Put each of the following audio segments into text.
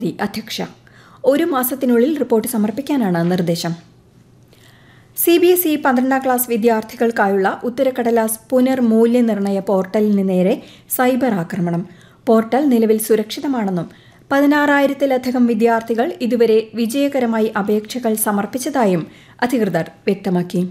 സമിതി അധ്യക്ഷ ഒരു മാസത്തിനുള്ളിൽ റിപ്പോർട്ട് സമർപ്പിക്കാനാണ് നിർദ്ദേശം സി ബി എസ് ഇ പന്ത്രണ്ടാം ക്ലാസ് വിദ്യാർത്ഥികൾക്കായുള്ള ഉത്തരക്കടലാസ് പുനർമൂല്യനിർണയ പോർട്ടലിന് നേരെ സൈബർ ആക്രമണം പോർട്ടൽ നിലവിൽ സുരക്ഷിതമാണെന്നും പതിനാറായിരത്തിലധികം വിദ്യാർത്ഥികൾ ഇതുവരെ വിജയകരമായി അപേക്ഷകൾ സമർപ്പിച്ചതായും അധികൃതർ വ്യക്തമാക്കി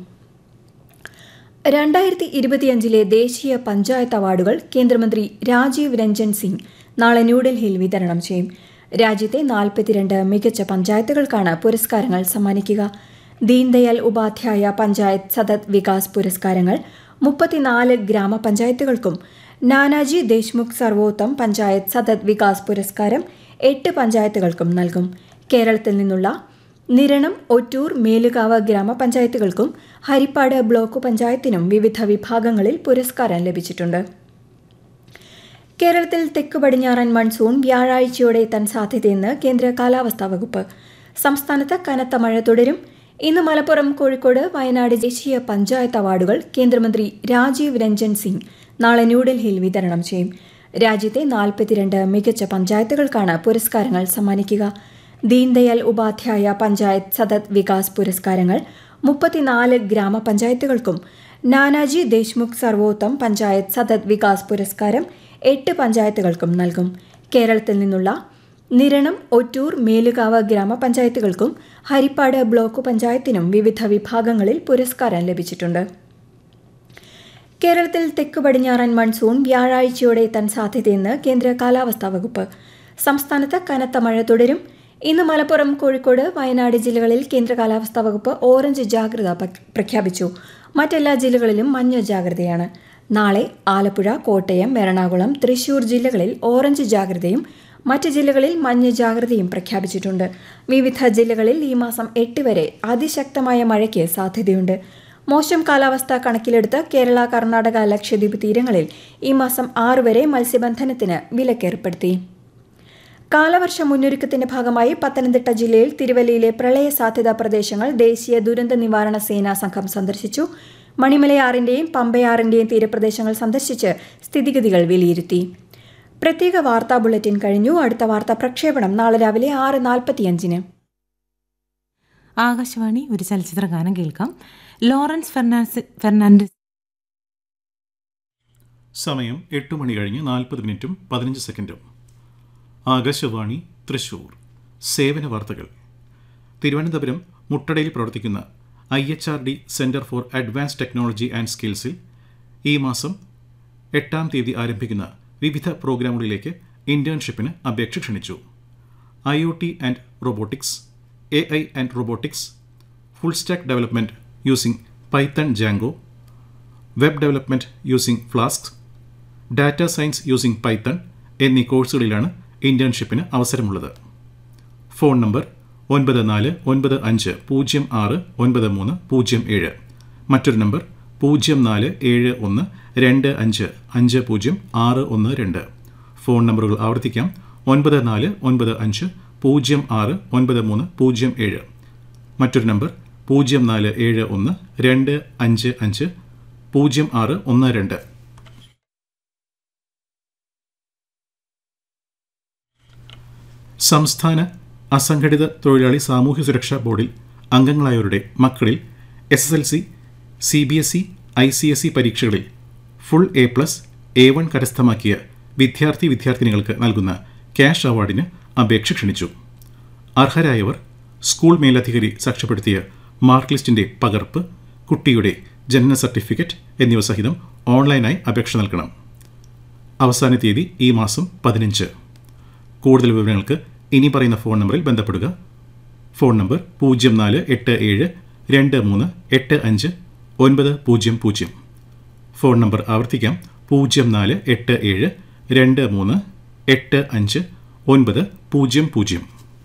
രണ്ടായിരത്തി ഇരുപത്തിയഞ്ചിലെ ദേശീയ പഞ്ചായത്ത് അവാർഡുകൾ കേന്ദ്രമന്ത്രി രാജീവ് രഞ്ജൻ സിംഗ് നാളെ ന്യൂഡൽഹിയിൽ വിതരണം ചെയ്യും രാജ്യത്തെ നാൽപ്പത്തിരണ്ട് മികച്ച പഞ്ചായത്തുകൾക്കാണ് പുരസ്കാരങ്ങൾ സമ്മാനിക്കുക ദീൻദയാൽ ഉപാധ്യായ പഞ്ചായത്ത് സതത് വികാസ് പുരസ്കാരങ്ങൾ മുപ്പത്തിനാല് ഗ്രാമപഞ്ചായത്തുകൾക്കും നാനാജി ദേശ്മുഖ് സർവോത്തം പഞ്ചായത്ത് സതത് വികാസ് പുരസ്കാരം എട്ട് പഞ്ചായത്തുകൾക്കും നൽകും കേരളത്തിൽ നിന്നുള്ള നിരണം ഒറ്റൂർ മേലുകാവ് ഗ്രാമപഞ്ചായത്തുകൾക്കും ഹരിപ്പാട് ബ്ലോക്ക് പഞ്ചായത്തിനും വിവിധ വിഭാഗങ്ങളിൽ പുരസ്കാരം ലഭിച്ചിട്ടുണ്ട് കേരളത്തിൽ തെക്ക് പടിഞ്ഞാറൻ മൺസൂൺ വ്യാഴാഴ്ചയോടെ എത്താൻ സാധ്യതയെന്ന് കേന്ദ്ര കാലാവസ്ഥാ വകുപ്പ് സംസ്ഥാനത്ത് കനത്ത മഴ തുടരും ഇന്ന് മലപ്പുറം കോഴിക്കോട് വയനാട് ദേശീയ പഞ്ചായത്ത് അവാർഡുകൾ കേന്ദ്രമന്ത്രി രാജീവ് രഞ്ജൻ സിംഗ് നാളെ ന്യൂഡൽഹിയിൽ വിതരണം ചെയ്യും രാജ്യത്തെ നാൽപ്പത്തിരണ്ട് മികച്ച പഞ്ചായത്തുകൾക്കാണ് പുരസ്കാരങ്ങൾ സമ്മാനിക്കുക ദീൻദയാൽ ഉപാധ്യായ പഞ്ചായത്ത് സതത് വികാസ് പുരസ്കാരങ്ങൾ മുപ്പത്തിനാല് ഗ്രാമപഞ്ചായത്തുകൾക്കും നാനാജി ദേശ്മുഖ് സർവോത്തം പഞ്ചായത്ത് സതത് വികാസ് പുരസ്കാരം എട്ട് പഞ്ചായത്തുകൾക്കും നൽകും കേരളത്തിൽ നിന്നുള്ള നിരണം ഒറ്റൂർ മേലുകാവ് ഗ്രാമപഞ്ചായത്തുകൾക്കും ഹരിപ്പാട് ബ്ലോക്ക് പഞ്ചായത്തിനും വിവിധ വിഭാഗങ്ങളിൽ പുരസ്കാരം ലഭിച്ചിട്ടുണ്ട് കേരളത്തിൽ തെക്ക് പടിഞ്ഞാറൻ മൺസൂൺ വ്യാഴാഴ്ചയോടെ എത്താൻ സാധ്യതയെന്ന് കേന്ദ്ര കാലാവസ്ഥാ വകുപ്പ് സംസ്ഥാനത്ത് കനത്ത മഴ തുടരും ഇന്ന് മലപ്പുറം കോഴിക്കോട് വയനാട് ജില്ലകളിൽ കേന്ദ്ര കാലാവസ്ഥാ വകുപ്പ് ഓറഞ്ച് ജാഗ്രത പ്രഖ്യാപിച്ചു മറ്റെല്ലാ ജില്ലകളിലും മഞ്ഞ ജാഗ്രതയാണ് നാളെ ആലപ്പുഴ കോട്ടയം എറണാകുളം തൃശൂർ ജില്ലകളിൽ ഓറഞ്ച് ജാഗ്രതയും മറ്റ് ജില്ലകളിൽ മഞ്ഞ ജാഗ്രതയും പ്രഖ്യാപിച്ചിട്ടുണ്ട് വിവിധ ജില്ലകളിൽ ഈ മാസം എട്ട് വരെ അതിശക്തമായ മഴയ്ക്ക് സാധ്യതയുണ്ട് മോശം കാലാവസ്ഥ കണക്കിലെടുത്ത് കേരള കർണാടക ലക്ഷദ്വീപ് തീരങ്ങളിൽ ഈ മാസം ആറ് വരെ മത്സ്യബന്ധനത്തിന് വിലക്കേർപ്പെടുത്തി കാലവർഷ മുന്നൊരുക്കത്തിന്റെ ഭാഗമായി പത്തനംതിട്ട ജില്ലയിൽ തിരുവല്ലയിലെ പ്രളയ സാധ്യതാ പ്രദേശങ്ങൾ ദേശീയ ദുരന്ത നിവാരണ സേനാ സംഘം സന്ദർശിച്ചു മണിമലയാറിന്റെയും പമ്പയാറിന്റെയും തീരപ്രദേശങ്ങൾ സന്ദർശിച്ച് സ്ഥിതിഗതികൾ വിലയിരുത്തി പ്രത്യേക വാർത്താ ബുള്ളറ്റിൻ കഴിഞ്ഞു അടുത്ത വാർത്താ പ്രക്ഷേപണം നാളെ രാവിലെ ആറ് നാൽപ്പത്തിയഞ്ചിന് ആകാശവാണി ഒരു ചലച്ചിത്ര ഗാനം കേൾക്കാം ലോറൻസ് ഫെർണാൻസ് ഫെർണാണ്ടസ് സമയം എട്ട് മണി കഴിഞ്ഞ് നാൽപ്പത് മിനിറ്റും പതിനഞ്ച് സെക്കൻഡും ആകാശവാണി തൃശൂർ സേവന വാർത്തകൾ തിരുവനന്തപുരം മുട്ടടയിൽ പ്രവർത്തിക്കുന്ന I H R D centre for advance technology and സ്കിൽസിൽ ഈ മാസം എട്ടാം തീയതി ആരംഭിക്കുന്ന വിവിധ പ്രോഗ്രാമുകളിലേക്ക് ഇന്റേൺഷിപ്പിന് അപേക്ഷ ക്ഷണിച്ചു I O T and robotics A I and robotics full stack development using Python Django web development using Flask data science using Python എന്നീ കോഴ്സുകളിലാണ് ഇന്റേൺഷിപ്പിന് അവസരമുള്ളത് ഫോൺ നമ്പർ ഒൻപത് നാല് ഒൻപത് അഞ്ച് പൂജ്യം ആറ് ഒൻപത് മൂന്ന് പൂജ്യം ഏഴ് മറ്റൊരു നമ്പർ പൂജ്യം നാല് ഏഴ് ഒന്ന് രണ്ട് അഞ്ച് അഞ്ച് പൂജ്യം ആറ് ഒന്ന് രണ്ട് ഫോൺ നമ്പറുകൾ ആവർത്തിക്കാം ഒൻപത് നാല് ഒൻപത് അഞ്ച് പൂജ്യം ആറ് ഒൻപത് മൂന്ന് പൂജ്യം ഏഴ് മറ്റൊരു നമ്പർ പൂജ്യം നാല് ഏഴ് ഒന്ന് രണ്ട് അഞ്ച് അഞ്ച് പൂജ്യം ആറ് ഒന്ന് രണ്ട് സംസ്ഥാന അസംഘടിത തൊഴിലാളി സാമൂഹ്യ സുരക്ഷാ ബോർഡിൽ അംഗങ്ങളായവരുടെ മക്കളിൽ S S L C C B S E I C S E പരീക്ഷകളിൽ full A plus A one കരസ്ഥമാക്കിയ വിദ്യാർത്ഥി വിദ്യാർത്ഥിനികൾക്ക് നൽകുന്ന ക്യാഷ് അവാർഡിന് അപേക്ഷ ക്ഷണിച്ചു അർഹരായവർ സ്കൂൾ മേലധികാരി സാക്ഷ്യപ്പെടുത്തിയ മാർക്ക് ലിസ്റ്റിന്റെ പകർപ്പ് കുട്ടിയുടെ ജനന സർട്ടിഫിക്കറ്റ് എന്നിവ സഹിതം ഓൺലൈനായി അപേക്ഷ നൽകണം അവസാന തീയതി ഈ മാസം പതിനഞ്ച് കൂടുതൽ വിവരങ്ങൾക്ക് ഇനി പറയുന്ന ഫോൺ നമ്പറിൽ ബന്ധപ്പെടുക ഫോൺ നമ്പർ പൂജ്യം നാല് എട്ട് ഏഴ് രണ്ട് മൂന്ന് എട്ട് അഞ്ച് ഒൻപത് പൂജ്യം പൂജ്യം ഫോൺ നമ്പർ ആവർത്തിക്കാം പൂജ്യം നാല് എട്ട് ഏഴ് രണ്ട് മൂന്ന് എട്ട് അഞ്ച് ഒൻപത് പൂജ്യം പൂജ്യം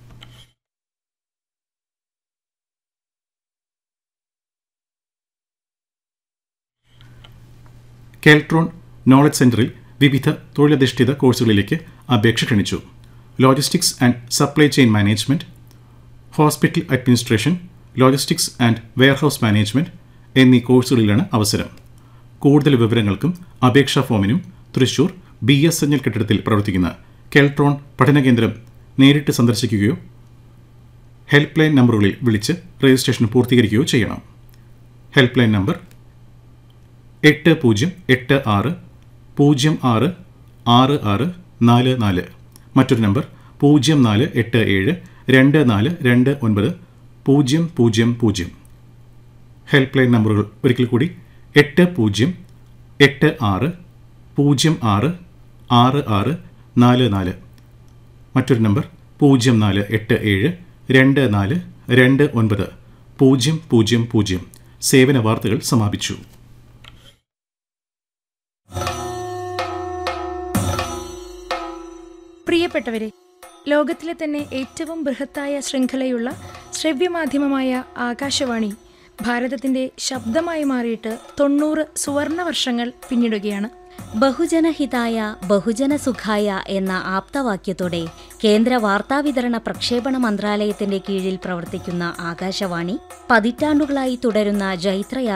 കെൽട്രോൺ നോളജ് സെന്ററിൽ വിവിധ തൊഴിലധിഷ്ഠിത കോഴ്സുകളിലേക്ക് അപേക്ഷ ക്ഷണിച്ചു logistics and supply chain management hospital administration logistics and warehouse management എന്നീ കോഴ്സുകളിലാണ് അവസരം കൂടുതൽ വിവരങ്ങൾക്കും അപേക്ഷാ ഫോമിനും Thrissur B S N L കെട്ടിടത്തിൽ പ്രവർത്തിക്കുന്ന കെൽട്രോൺ പഠനകേന്ദ്രം നേരിട്ട് സന്ദർശിക്കുകയോ ഹെൽപ്പ് ലൈൻ നമ്പറുകളിൽ വിളിച്ച് രജിസ്ട്രേഷൻ പൂർത്തീകരിക്കുകയോ ചെയ്യണം ഹെൽപ്പ് ലൈൻ നമ്പർ എട്ട് പൂജ്യം എട്ട് ആറ് പൂജ്യം ആറ് ആറ് ആറ് നാല് നാല് മറ്റൊരു നമ്പർ പൂജ്യം നാല് എട്ട് ഏഴ് രണ്ട് നാല് രണ്ട് ഒൻപത് പൂജ്യം പൂജ്യം പൂജ്യം ഹെൽപ്പ് ലൈൻ നമ്പറുകൾ ഒരിക്കൽ കൂടി എട്ട് പൂജ്യം എട്ട് ആറ് പൂജ്യം ആറ് ആറ് ആറ് നാല് നാല് മറ്റൊരു നമ്പർ പൂജ്യം നാല് എട്ട് ഏഴ് രണ്ട് നാല് രണ്ട് ഒൻപത് പൂജ്യം പൂജ്യം പൂജ്യം സേവന വാർത്തകൾ സമാപിച്ചു പ്രിയപ്പെട്ടവരെ ലോകത്തിലെ തന്നെ ഏറ്റവും ബൃഹത്തായ ശൃംഖലയുള്ള ശ്രവ്യമാധ്യമമായ ആകാശവാണി ഭാരതത്തിന്റെ ശബ്ദമായി മാറിയിട്ട് തൊണ്ണൂറ് സുവർണ വർഷങ്ങൾ പിന്നിടുകയാണ് ബഹുജനഹിതായ ബഹുജനസുഖായ എന്ന ആപ്തവാക്യത്തോടെ കേന്ദ്ര വാർത്താവിതരണ പ്രക്ഷേപണ മന്ത്രാലയത്തിന്റെ കീഴിൽ പ്രവർത്തിക്കുന്ന ആകാശവാണി പതിറ്റാണ്ടുകളായി തുടരുന്ന ജൈത്രയാത്ര